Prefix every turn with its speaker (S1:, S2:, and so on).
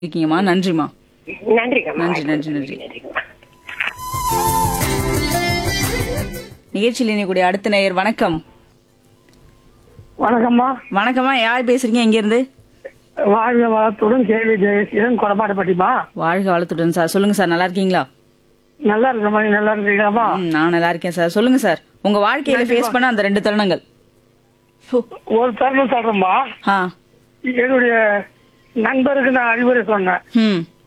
S1: இருக்கீங்கம்மா நன்றிம்மா
S2: நன்றிங்கம்மா
S1: நன்றி, நன்றி, நன்றி.
S2: நன்றிங்கம்மா
S1: நிகழ்ச்சியில் இணையக்கூடிய அடுத்த நேயர் வணக்கம்
S3: வணக்கம்மா
S1: வணக்கம்மா யார் பேசுறீங்க எங்க இருந்து
S3: வாழ்க வளத்துடன் கேள்வி ஜெயசீலன் கொடப்பாட்டப்பட்டிமா
S1: வாழ்க வளத்துடன் சார் சொல்லுங்க சார் நல்லா இருக்கீங்களா
S3: நல்லா இருக்கிற நீ நல்லா இருக்கீங்களாப்பா
S1: ம், நான் நல்லா இருக்கேன் சார் சொல்லுங்க சார் உங்க வாழ்க்கையில ஃபேஸ் பண்ண அந்த ரெண்டு தருணங்கள்
S3: ஒரு தருணம் சொல்றேம்மா
S1: ஆ
S3: என்னுடைய நண்பருக்கு நான் அறிவுரை சொன்னேன்
S1: ம்